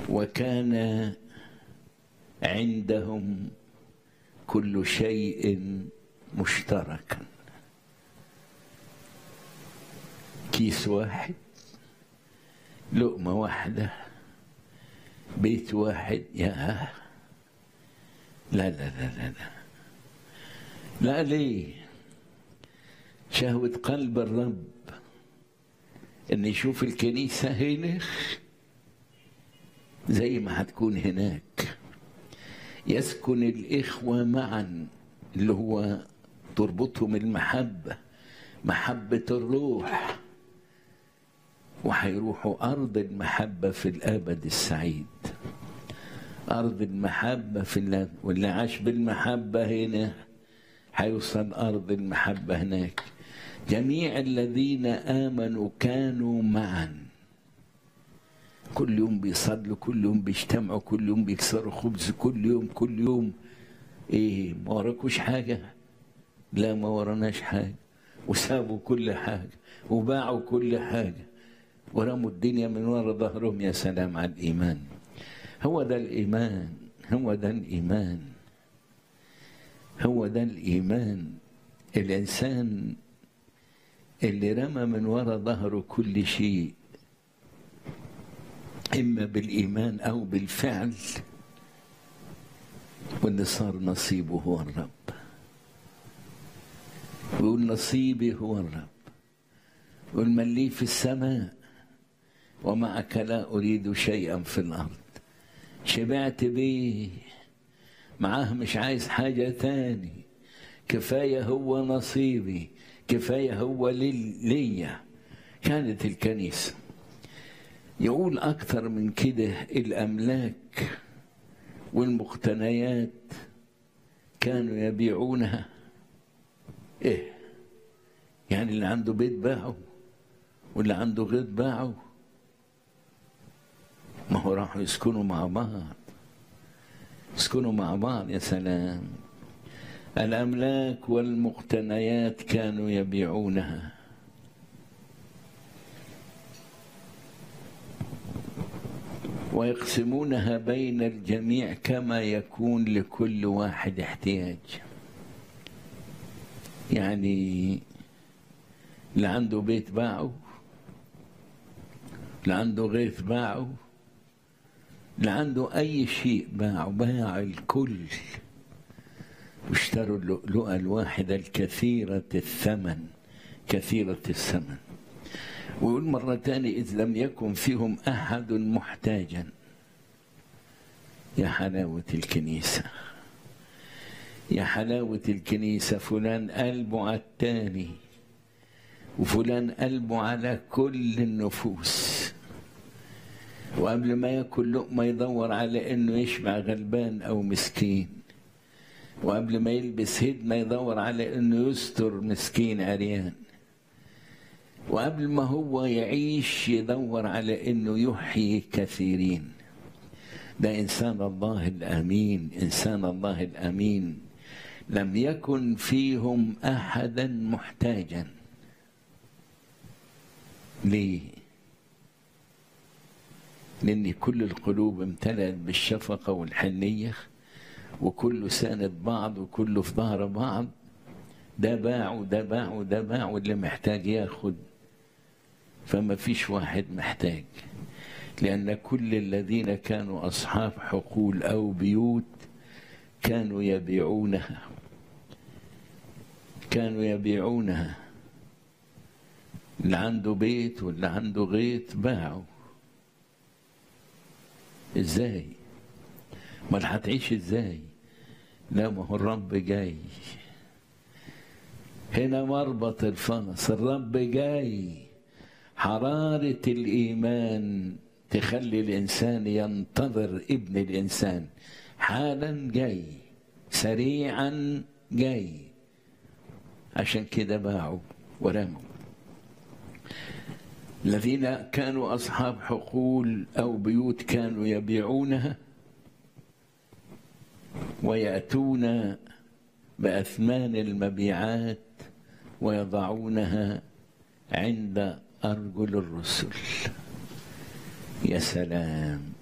وكان عندهم كل شيء مشتركا كيس واحد لقمة واحدة بيت واحد يا لا لا لا لا لا لا ليه شهوة قلب الرب ان يشوف الكنيسة هنا زي ما هتكون هناك يسكن الإخوة معا اللي هو تربطهم المحبة محبة الروح وهيروحوا أرض المحبة في الأبد السعيد أرض المحبة في الله واللي عاش بالمحبة هنا هيوصل أرض المحبة هناك جميع الذين آمنوا كانوا معا كل يوم بيصلوا كل يوم بيجتمعوا كل يوم بيكسروا خبز كل يوم كل يوم ايه ما وراكوش حاجة لا ما وراناش حاجة وسابوا كل حاجة وباعوا كل حاجة ورموا الدنيا من ورا ظهرهم يا سلام على الإيمان هو ده الإيمان هو ده الإيمان هو ده الإيمان الإنسان اللي رمى من ورا ظهره كل شيء إما بالإيمان أو بالفعل واللي صار نصيبه هو الرب ويقول نصيبي هو الرب يقول من لي في السماء ومعك لا أريد شيئا في الأرض شبعت بيه معاه مش عايز حاجة تاني كفاية هو نصيبي كفاية هو ليا كانت الكنيسة يقول أكثر من كده الأملاك والمقتنيات كانوا يبيعونها إيه يعني اللي عنده بيت باعه واللي عنده غيط باعه ما هو راحوا يسكنوا مع بعض يسكنوا مع بعض يا سلام الأملاك والمقتنيات كانوا يبيعونها ويقسمونها بين الجميع كما يكون لكل واحد احتياج يعني اللي عنده بيت باعه اللي عنده غيث باعه اللي عنده أي شيء باعه باع الكل واشتروا اللؤلؤة الواحدة الكثيرة الثمن كثيرة الثمن ويقول مرة تانية إذ لم يكن فيهم أحد محتاجا يا حلاوة الكنيسة يا حلاوة الكنيسة فلان قلبه على التاني وفلان قلبه على كل النفوس وقبل ما ياكل لقمة يدور على إنه يشبع غلبان أو مسكين وقبل ما يلبس هدمة يدور على إنه يستر مسكين عريان وقبل ما هو يعيش يدور على انه يحيي كثيرين ده انسان الله الامين انسان الله الامين لم يكن فيهم احدا محتاجا ليه لان كل القلوب امتلأت بالشفقه والحنيه وكله ساند بعض وكله في ظهر بعض ده باع وده باع وده باع واللي محتاج ياخد فما فيش واحد محتاج لأن كل الذين كانوا أصحاب حقول أو بيوت كانوا يبيعونها كانوا يبيعونها اللي عنده بيت واللي عنده غيط باعوا ازاي ما هتعيش ازاي لا ما هو الرب جاي هنا مربط الفرس الرب جاي حرارة الإيمان تخلي الإنسان ينتظر ابن الإنسان حالا جاي سريعا جاي عشان كده باعوا ورموا الذين كانوا أصحاب حقول أو بيوت كانوا يبيعونها ويأتون بأثمان المبيعات ويضعونها عند أرجل الرسل يا سلام